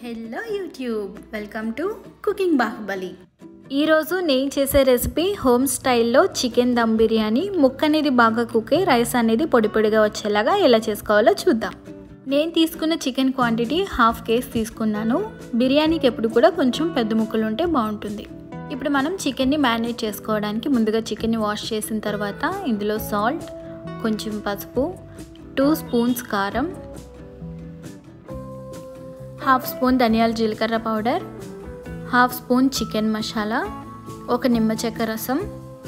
hello YouTube welcome to cooking Baahubali ఈరోజు నేను చేసే రెసిపీ హోమ్ స్టైల్లో చికెన్ దమ్ బిర్యానీ ముక్క అనేది బాగా కుక్ అయి రైస్ అనేది పొడి పొడిగా వచ్చేలాగా ఎలా చేసుకోవాలో చూద్దాం నేను తీసుకున్న చికెన్ క్వాంటిటీ హాఫ్ కేస్ తీసుకున్నాను బిర్యానీకి ఎప్పుడు కూడా కొంచెం పెద్ద ముక్కలు ఉంటే బాగుంటుంది ఇప్పుడు మనం చికెన్ని మ్యారినేట్ చేసుకోవడానికి ముందుగా చికెన్ని వాష్ చేసిన తర్వాత ఇందులో సాల్ట్ కొంచెం పసుపు టూ స్పూన్స్ కారం హాఫ్ స్పూన్ ధనియాల జీలకర్ర powder half spoon chicken masala ఒక నిమ్మ చెక్క రసం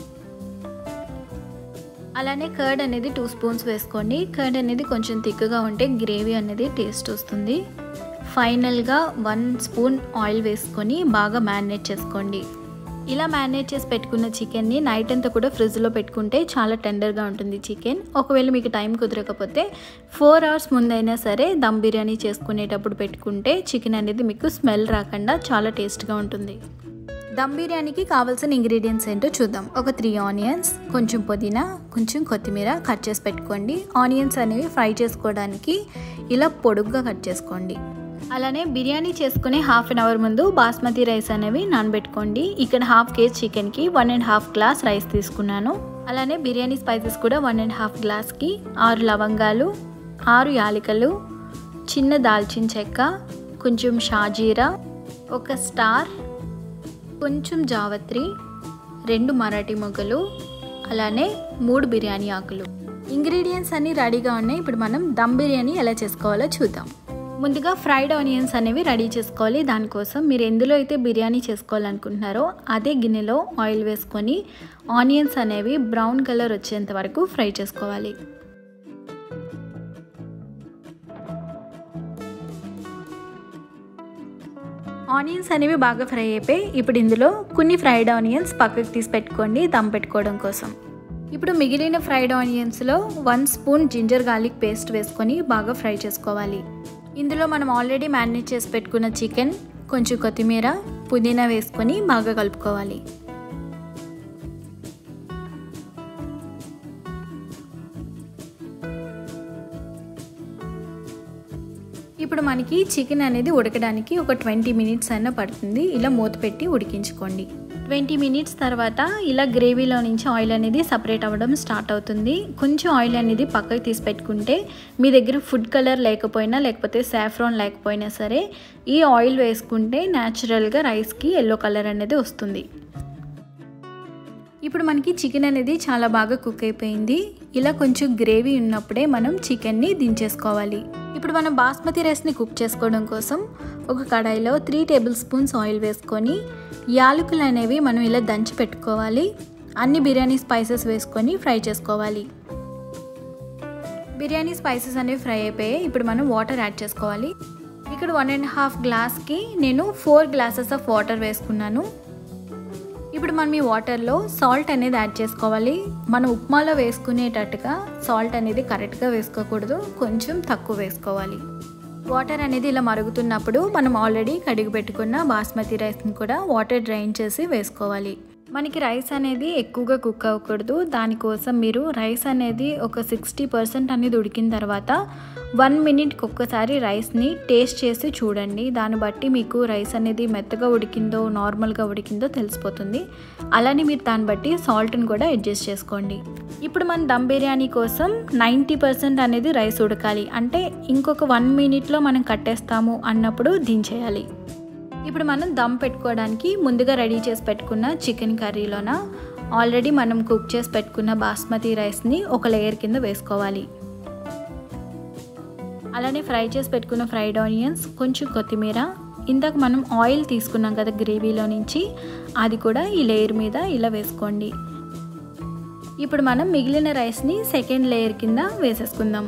అలానే కర్డ్ అనేది టూ స్పూన్స్ వేసుకోండి కర్డ్ అనేది కొంచెం థిక్గా ఉంటే గ్రేవీ అనేది టేస్ట్ వస్తుంది ఫైనల్గా వన్ స్పూన్ ఆయిల్ వేసుకొని బాగా మ్యారినేట్ చేసుకోండి ఇలా మ్యారినేట్ చేసి పెట్టుకున్న చికెన్ని నైట్ అంతా కూడా ఫ్రిడ్జ్లో పెట్టుకుంటే చాలా టెండర్గా ఉంటుంది చికెన్ ఒకవేళ మీకు టైం కుదరకపోతే ఫోర్ అవర్స్ ముందైనా సరే దమ్ బిర్యానీ చేసుకునేటప్పుడు పెట్టుకుంటే చికెన్ అనేది మీకు స్మెల్ రాకుండా చాలా టేస్ట్గా ఉంటుంది దమ్ బిర్యానీకి కావాల్సిన ఇంగ్రీడియంట్స్ ఏంటో చూద్దాం ఒక త్రీ ఆనియన్స్ కొంచెం పుదీనా కొంచెం కొత్తిమీర కట్ చేసి పెట్టుకోండి ఆనియన్స్ అనేవి ఫ్రై చేసుకోవడానికి ఇలా పొడుగ్గా కట్ చేసుకోండి అలానే బిర్యానీ చేసుకునే హాఫ్ అన్ అవర్ ముందు బాస్మతి రైస్ అనేవి నానబెట్టుకోండి ఇక్కడ హాఫ్ కేజీ చికెన్కి one and half glass rice తీసుకున్నాను అలానే బిర్యానీ స్పైసెస్ కూడా వన్ అండ్ హాఫ్ గ్లాస్కి ఆరు లవంగాలు ఆరు యాలకలు చిన్న దాల్చిన చెక్క కొంచెం షాజీరా ఒక స్టార్ కొంచెం జావత్రి రెండు మరాఠీ మొగ్గలు అలానే మూడు బిర్యానీ ఆకులు ఇంగ్రీడియంట్స్ అన్నీ రెడీగా ఉన్నాయి ఇప్పుడు మనం దమ్ బిర్యానీ ఎలా చేసుకోవాలో చూద్దాం ముందుగా ఫ్రైడ్ ఆనియన్స్ అనేవి రెడీ చేసుకోవాలి దానికోసం మీరు ఎందులో అయితే బిర్యానీ చేసుకోవాలనుకుంటున్నారో అదే గిన్నెలో ఆయిల్ వేసుకొని ఆనియన్స్ అనేవి బ్రౌన్ కలర్ వచ్చేంత వరకు ఫ్రై చేసుకోవాలి ఆనియన్స్ అనేవి బాగా ఫ్రై అయిపోయి ఇప్పుడు ఇందులో కొన్ని ఫ్రైడ్ ఆనియన్స్ పక్కకు తీసి పెట్టుకోండి దమ్ పెట్టుకోవడం కోసం ఇప్పుడు మిగిలిన ఫ్రైడ్ ఆనియన్స్లో one spoon ginger garlic paste వేసుకొని బాగా ఫ్రై చేసుకోవాలి ఇందులో మనం ఆల్రెడీ మ్యారినేట్ చేసి పెట్టుకున్న చికెన్ కొంచెం కొత్తిమీర పుదీనా వేసుకొని బాగా కలుపుకోవాలి ఇప్పుడు మనకి చికెన్ అనేది ఉడకడానికి ఒక ట్వంటీ మినిట్స్ అయినా పడుతుంది ఇలా మూత పెట్టి ఉడికించుకోండి ట్వంటీ మినిట్స్ తర్వాత ఇలా గ్రేవీలో నుంచి ఆయిల్ అనేది సపరేట్ అవ్వడం స్టార్ట్ అవుతుంది కొంచెం ఆయిల్ అనేది పక్కకి తీసి పెట్టుకుంటే మీ దగ్గర ఫుడ్ కలర్ లేకపోయినా లేకపోతే సాఫ్రాన్ లేకపోయినా సరే ఈ ఆయిల్ వేసుకుంటే న్యాచురల్గా రైస్కి ఎల్లో కలర్ అనేది వస్తుంది ఇప్పుడు మనకి చికెన్ అనేది చాలా బాగా కుక్ అయిపోయింది ఇలా కొంచెం గ్రేవీ ఉన్నప్పుడే మనం చికెన్ని దించేసుకోవాలి ఇప్పుడు మనం బాస్మతి రైస్ని కుక్ చేసుకోవడం కోసం ఒక కడాయిలో త్రీ టేబుల్ స్పూన్స్ ఆయిల్ వేసుకొని యాలకులు అనేవి మనం ఇలా దంచి పెట్టుకోవాలి అన్ని బిర్యానీ స్పైసెస్ వేసుకొని ఫ్రై చేసుకోవాలి బిర్యానీ స్పైసెస్ అనేవి ఫ్రై అయిపోయాయి ఇప్పుడు మనం వాటర్ యాడ్ చేసుకోవాలి ఇక్కడ వన్ అండ్ హాఫ్ గ్లాస్కి నేను ఫోర్ గ్లాసెస్ ఆఫ్ వాటర్ వేసుకున్నాను ఇప్పుడు మనం ఈ వాటర్లో సాల్ట్ అనేది యాడ్ చేసుకోవాలి మనం ఉప్మాలో వేసుకునేటట్టుగా సాల్ట్ అనేది కరెక్ట్గా వేసుకోకూడదు కొంచెం తక్కువ వేసుకోవాలి వాటర్ అనేది ఇలా మరుగుతున్నప్పుడు మనం ఆల్రెడీ కడిగి పెట్టుకున్న బాస్మతి రైస్ని కూడా వాటర్ డ్రైన్ చేసి వేసుకోవాలి మనకి రైస్ అనేది ఎక్కువగా కుక్ అవ్వకూడదు దానికోసం మీరు రైస్ అనేది ఒక సిక్స్టీ పర్సెంట్ అనేది ఉడికిన తర్వాత వన్ మినిట్కి ఒక్కసారి రైస్ని టేస్ట్ చేసి చూడండి దాన్ని బట్టి మీకు రైస్ అనేది మెత్తగా ఉడికిందో నార్మల్గా ఉడికిందో తెలిసిపోతుంది అలానే మీరు దాన్ని బట్టి సాల్ట్ని కూడా అడ్జస్ట్ చేసుకోండి ఇప్పుడు మన దమ్ బిర్యానీ కోసం నైంటీ పర్సెంట్ అనేది రైస్ ఉడకాలి అంటే ఇంకొక వన్ మినిట్లో మనం కట్టేస్తాము అన్నప్పుడు దించేయాలి ఇప్పుడు మనం దమ్ పెట్టుకోవడానికి ముందుగా రెడీ చేసి పెట్టుకున్న చికెన్ కర్రీలోన ఆల్రెడీ మనం కుక్ చేసి పెట్టుకున్న బాస్మతి రైస్ని ఒక లేయర్ కింద వేసుకోవాలి అలానే ఫ్రై చేసి పెట్టుకున్న ఫ్రైడ్ ఆనియన్స్ కొంచెం కొత్తిమీర ఇందాక మనం ఆయిల్ తీసుకున్నాం కదా గ్రేవీలో నుంచి అది కూడా ఈ లేయర్ మీద ఇలా వేసుకోండి ఇప్పుడు మనం మిగిలిన రైస్ని సెకండ్ లేయర్ కింద వేసేసుకుందాం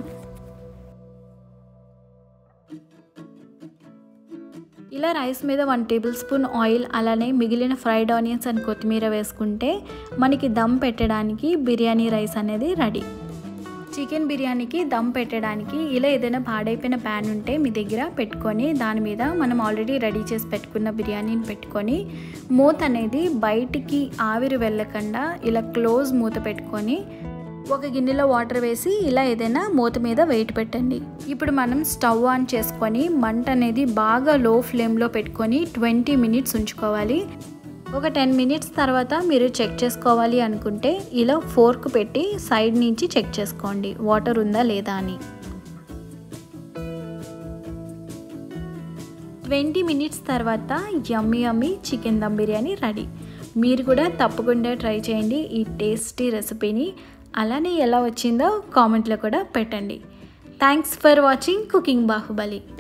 ఇలా రైస్ మీద వన్ టేబుల్ స్పూన్ ఆయిల్ అలానే మిగిలిన ఫ్రైడ్ ఆనియన్స్ అండ్ కొత్తిమీర వేసుకుంటే మనకి దమ్ పెట్టడానికి బిర్యానీ రైస్ అనేది రెడీ చికెన్ బిర్యానీకి దమ్ పెట్టడానికి ఇలా ఏదైనా పాడైపోయిన ప్యాన్ ఉంటే మీ దగ్గర పెట్టుకొని దాని మీద మనం ఆల్రెడీ రెడీ చేసి పెట్టుకున్న బిర్యానీని పెట్టుకొని మూత అనేది బయటికి ఆవిరి వెళ్ళకుండా ఇలా క్లోజ్ మూత పెట్టుకొని ఒక గిన్నెలో వాటర్ వేసి ఇలా ఏదైనా మూత మీద వెయిట్ పెట్టండి ఇప్పుడు మనం స్టవ్ ఆన్ చేసుకొని మంట అనేది బాగా లో ఫ్లేమ్లో పెట్టుకొని ట్వంటీ మినిట్స్ ఉంచుకోవాలి ఒక టెన్ మినిట్స్ తర్వాత మీరు చెక్ చేసుకోవాలి అనుకుంటే ఇలా ఫోర్క్ పెట్టి సైడ్ నుంచి చెక్ చేసుకోండి వాటర్ ఉందా లేదా అని ట్వంటీ మినిట్స్ తర్వాత yummy yummy chicken dum biryani ready మీరు కూడా తప్పకుండా ట్రై చేయండి ఈ టేస్టీ రెసిపీని అలానే ఎలా వచ్చిందో కామెంట్లో కూడా పెట్టండి thanks for watching cooking Baahubali